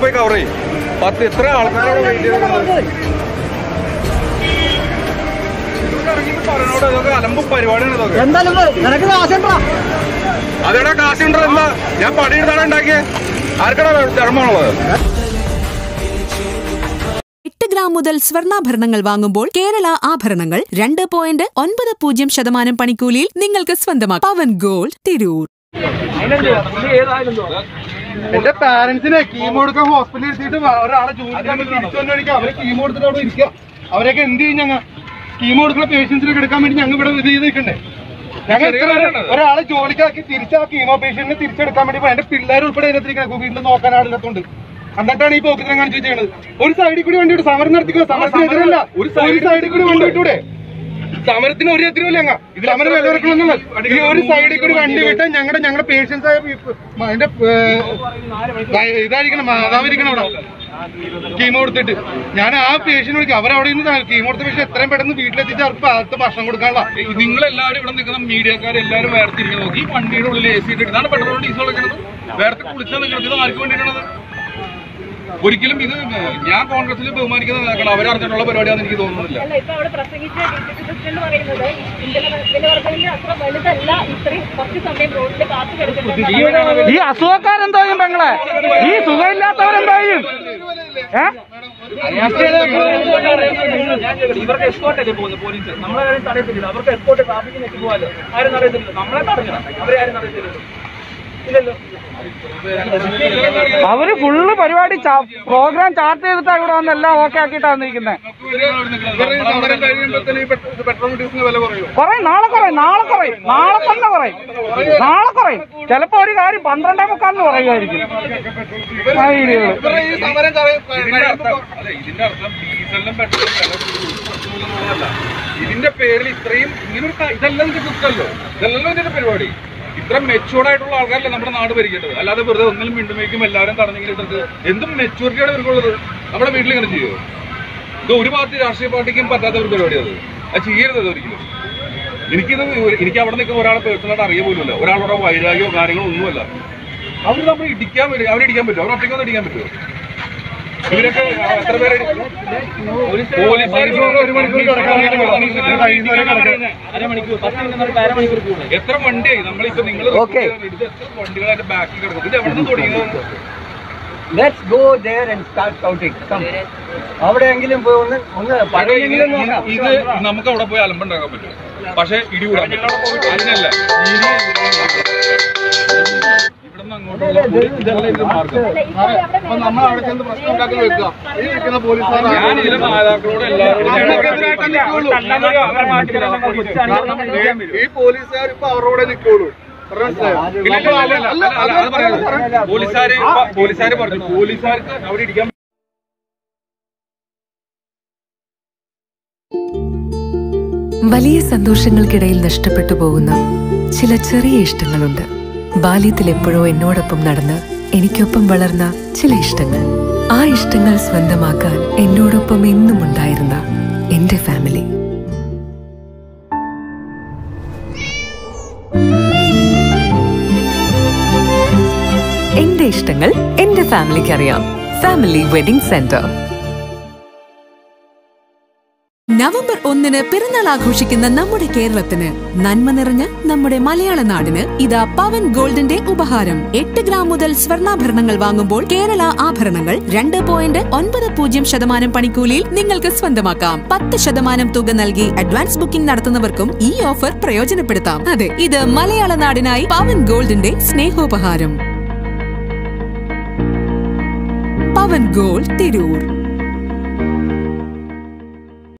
പോയി കവർ ചെയ്യും പത്ത് ഇത്ര ആൾക്കാരോട് വെയിറ്റ് ചെയ്ത് പറഞ്ഞോട് ഇതൊക്കെ അലമ്പ് പരിപാടിയാണ് ഇതൊക്കെ എന്തായാലും നിനക്ക് ആശയണ്ടാ അതെടാ കാശുണ്ടോ എന്താ ഞാൻ പണിയെടുത്താണ് ഉണ്ടാക്കിയത് ആർക്കടാ ധർമ്മമുള്ളത് എട്ട് ഗ്രാം മുതൽ സ്വർണ്ണാഭരണങ്ങൾ വാങ്ങുമ്പോൾ കേരള ആഭരണങ്ങൾ രണ്ട് പോയിന്റ് ഒൻപത് പൂജ്യം ശതമാനം പണിക്കൂലിയിൽ നിങ്ങൾക്ക് സ്വന്തമാക്കാം പവൻ ഗോൾഡ് തിരൂർ എന്റെ പാരന്റ്സിനെ കീമോ എടുക്കാൻ ഹോസ്പിറ്റലിൽ എത്തിയിട്ട് വ- ഒരാളെ ജോലിക്കാൻ വേണ്ടി തിരിച്ചു വന്നിരിക്കുക അവരെ കീമോ എടുത്തിട്ട് അവിടെ ഇരിക്കുക അവരൊക്കെ എന്ത് ചെയ്യും ഞങ്ങൾ കീമോ എടുക്കുന്ന പേഷ്യൻസിനൊക്കെ എടുക്കാൻ വേണ്ടി ഞങ്ങൾ ഇവിടെ ഇത് ചെയ്ത് നിൽക്കണ്ടേ ഞങ്ങൾ ഇത്ര പേര് ഒരാളെ ജോലിക്കാക്കി തിരിച്ച് ആ കീമോ പേഷ്യന്റിനെ തിരിച്ചെടുക്കാൻ വേണ്ടി പോയി. എന്റെ പിള്ളേർ ഉൾപ്പെടെ അതിനകത്തിരിക്കുന്നത് വീട്ടിൽ നോക്കാൻ ആളില്ലാത്തോണ്ട് എന്നിട്ടാണ് ഈ പോക്കിത്തരം കാണിച്ചു ചെയ്യണത് ഒരു സൈഡിൽ കൂടി വണ്ടി വിട്ട് സമരം നടത്തിക്കുക സമരത്തിനെതിരല്ല ഒരു സൈഡിൽ കൂടി വണ്ടി വിട്ടൂടെ സമരത്തിന് ഒരു എതിരുമില്ല ഞങ്ങൾ സമരം വിലയിറക്കണമെന്നുള്ള ഈ ഒരു സൈഡിൽ കൂടി വണ്ടി വിട്ട് ഞങ്ങളുടെ ഞങ്ങളുടെ പേഷ്യൻസ് ആയ പീപ്പ- മ- അതിന്റെ ഏഹ്, ഇതായിരിക്കണം മാതാവിരിക്കണം അവിടെ കീമോ കൊടുത്തിട്ട് ഞാൻ ആ പേഷ്യന്റ് വിളിക്കും അവരവിടെ നിന്ന് കീമോ കൊടുത്ത പേഷ്യൻ എത്രയും പെട്ടെന്ന് വീട്ടിലെത്തിച്ച് അവർക്ക് ഭാഗത്ത് ഭക്ഷണം കൊടുക്കാനുള്ള നിങ്ങളെല്ലാവരും ഇവിടെ നിൽക്കുന്ന മീഡിയക്കാർ എല്ലാവരും വേർതിരിഞ്ഞ് നോക്കി ഈ വണ്ടിയുടെ ഉള്ളിൽ എ സി ഇട്ടിട്ട് ഇതാണ് പെട്രോൾ ഡീസൽ വെക്കണത് വേർത്ത് കുളിച്ചാൽ നിൽക്കുന്നത് ഇത് ആർക്ക് വേണ്ടിയിട്ടാണത് ഒരിക്കലും ഇത് ഞാൻ കോൺഗ്രസിൽ ബഹുമാനിക്കുന്ന നേതാക്കൾ അവരറിഞ്ഞിട്ടുള്ള പരിപാടിയാണെന്ന് എനിക്ക് തോന്നുന്നില്ല അല്ല ഇപ്പൊ അവിടെ പ്രസംഗിച്ച ഡിപ്യൂട്ടി പ്രസിഡന്റ് പറയുന്നത് ഇന്ത്യയിലെ വിലവർഗ്ഗങ്ങളിൽ അത്ര വലുതല്ല ഇത്രയും കുറച്ച് സമയം റോഡിൽ കാത്തു കിടക്കുന്നത് ഈ അസുഖക്കാരെന്തോ ചെയ്യും പെങ്ങളെ ഈ സുഖമില്ലാത്തവരെന്തോ ചെയ്യും ഇവർക്ക് എസ്കോട്ട് അല്ലേ പോകുന്നത് പോലീസ് നമ്മളെ കാര്യം തടയത്തില്ല അവർക്ക് എസ്കോട്ട് ട്രാഫിക്കിന് എത്തി പോകാലോ ആരും തടയത്തില്ല നമ്മളെ തടഞ്ഞണം അവരെ ആരും തടയത്തില്ല ഇല്ലല്ലോ അവര് ഫുള്ള് പരിപാടി പ്രോഗ്രാം ചാർട്ട് ചെയ്തിട്ടാ ഇവിടെ വന്ന് എല്ലാം ഓക്കെ ആക്കിയിട്ടാ വന്നിരിക്കുന്നത് സമരം കഴിയുമ്പോഴത്തേന് ഈ പെട്രോൾ ഡീസലിന് വില കുറയും കൊറേ നാളെ കുറയും നാളെ കുറയും നാളെ തന്നെ കുറയും നാളെ കുറയും ചിലപ്പോ ഒരു കാര്യം പന്ത്രണ്ടേ മുക്കാലിന് കുറയുമായിരിക്കും ആ വീഡിയോകള് ഇവരുടെ ഈ സമരം കഴിയുമ്പോൾ അതെ ഇതിന്റെ അർത്ഥം ഡീസലിനും പെട്രോളും വില കൂടുന്നതല്ല ഇതിന്റെ പേരിൽ ഇത്രയും ഇങ്ങനൊരു ക- ഇതെല്ലാം ഇതിന്റെ കുറ്റല്ലോ ഇതല്ലല്ലോ ഇതിന്റെ പരിപാടി ഇത്ര മെച്ചൂർഡ് ആയിട്ടുള്ള ആൾക്കാരല്ലേ നമ്മുടെ നാട് ഭരിക്കേണ്ടത് അല്ലാതെ വെറുതെ ഒന്നിലും മിണ്ടുമേക്കും എല്ലാവരും തടഞ്ഞെങ്കിലിട്ടത് എന്തും മെച്ചൂരിറ്റിയാണ് ഇവർക്കുള്ളത് നമ്മുടെ വീട്ടിൽ ഇങ്ങനെ ചെയ്യുമോ ഇത് ഒരു പാർട്ടി രാഷ്ട്രീയ പാർട്ടിക്കും പറ്റാത്ത ഒരു പരിപാടി അത് അത് ചെയ്യരുത് അത് ഒരിക്കലും എനിക്കിത് ഒരു- എനിക്ക് അവിടെ നിൽക്കുന്ന ഒരാളെ പേഴ്സണലായിട്ട് അറിയ പോലുമില്ല ഒരാളുടെ വൈരാഗ്യമോ കാര്യങ്ങളോ ഒന്നുമല്ല അവർ നമ്മൾ ഇടിക്കാൻ പറ്റും അവരെ ഇടിക്കാൻ പറ്റും അവർ ഒറ്റയ്ക്കൊന്നും ഇടിക്കാൻ പറ്റുമോ ഇവരൊക്കെ എത്ര പേരെ പോലീസുകാർ ഒരു മണിക്കൂർ അരമണിക്കൂർ പത്ത് മിനിറ്റ് ഒരു അരമണിക്കൂർ കൂടുതൽ എത്ര വണ്ടിയായി നമ്മളിപ്പോ നിങ്ങൾ Okay. ഇത് എത്ര വണ്ടികളായിട്ട് ബാക്കിൽ കിടക്കും ഇത് എവിടെ നിന്ന് തുടങ്ങിയത് let's go there and start counting come അവിടെയെങ്കിലും പോയി ഒന്ന് ഒന്ന് പക്ഷേ ഇത് പഴയെങ്കിലും നോക്കാം ഇത് നമുക്ക് അവിടെ പോയി അലമ്പുണ്ടാക്കാൻ പറ്റും പക്ഷെ ഇടി കൂടാൻ പറ്റും അതിനല്ല ഇടി ഇവിടുന്ന് അങ്ങോട്ടുള്ള ഒരു- ഇതല്ല ഇതിന്റെ മാർഗം അപ്പൊ നമ്മൾ അവിടെ ചെന്ന് പ്രശ്നം ഉണ്ടാക്കി വെക്കുക ഈ നിൽക്കുന്ന പോലീസുകാർ ഞാൻ ഇതിലെ നേതാക്കളോട് എല്ലാവരോടും ഈ പോലീസുകാർ ഇപ്പൊ അവരുടെ നിൽക്കുള്ളൂ ഇല്ല, ഇല്ല, ഇല്ല, ഇല്ല, അല്ല, അല്ല, അത് പറയുന്നത് പോലീസുകാര് ഇപ്പൊ- പോലീസുകാര് പറഞ്ഞു പോലീസുകാർക്ക് അവിടെ ഇടിക്കാൻ വലിയ സന്തോഷങ്ങൾക്കിടയിൽ നഷ്ടപ്പെട്ടു പോകുന്ന ചില ചെറിയ ഇഷ്ടങ്ങളുണ്ട് ബാല്യത്തിൽ എപ്പോഴോ എന്നോടൊപ്പം നടന്ന് എനിക്കൊപ്പം വളർന്ന ചില ഇഷ്ടങ്ങൾ ആ ഇഷ്ടങ്ങൾ സ്വന്തമാക്കാൻ എന്നോടൊപ്പം എന്നും ഉണ്ടായിരുന്ന എന്റെ ഫാമിലി എന്റെ ഇഷ്ടങ്ങൾ എന്റെ ഫാമിലിക്ക് അറിയാം ഫാമിലി വെഡിംഗ് സെന്റർ നവംബർ ഒന്നിന് പിറന്നാൾ ആഘോഷിക്കുന്ന നമ്മുടെ കേരളത്തിന് നന്മ നിറഞ്ഞ നമ്മുടെ മലയാള നാടിന് ഇതാ പവൻ ഗോൾഡിന്റെ ഉപഹാരം എട്ട് ഗ്രാം മുതൽ സ്വർണ്ണാഭരണങ്ങൾ വാങ്ങുമ്പോൾ കേരള ആഭരണങ്ങൾ രണ്ട് പോയിന്റ് ഒൻപത് പൂജ്യം ശതമാനം പണിക്കൂലിയിൽ നിങ്ങൾക്ക് സ്വന്തമാക്കാം പത്ത് ശതമാനം തുക നൽകി അഡ്വാൻസ് ബുക്കിംഗ് നടത്തുന്നവർക്കും ഈ ഓഫർ പ്രയോജനപ്പെടുത്താം അതെ ഇത് മലയാള നാടിനായി പവൻ ഗോൾഡിന്റെ സ്നേഹോപഹാരം പവൻ ഗോൾഡ് തിരൂർ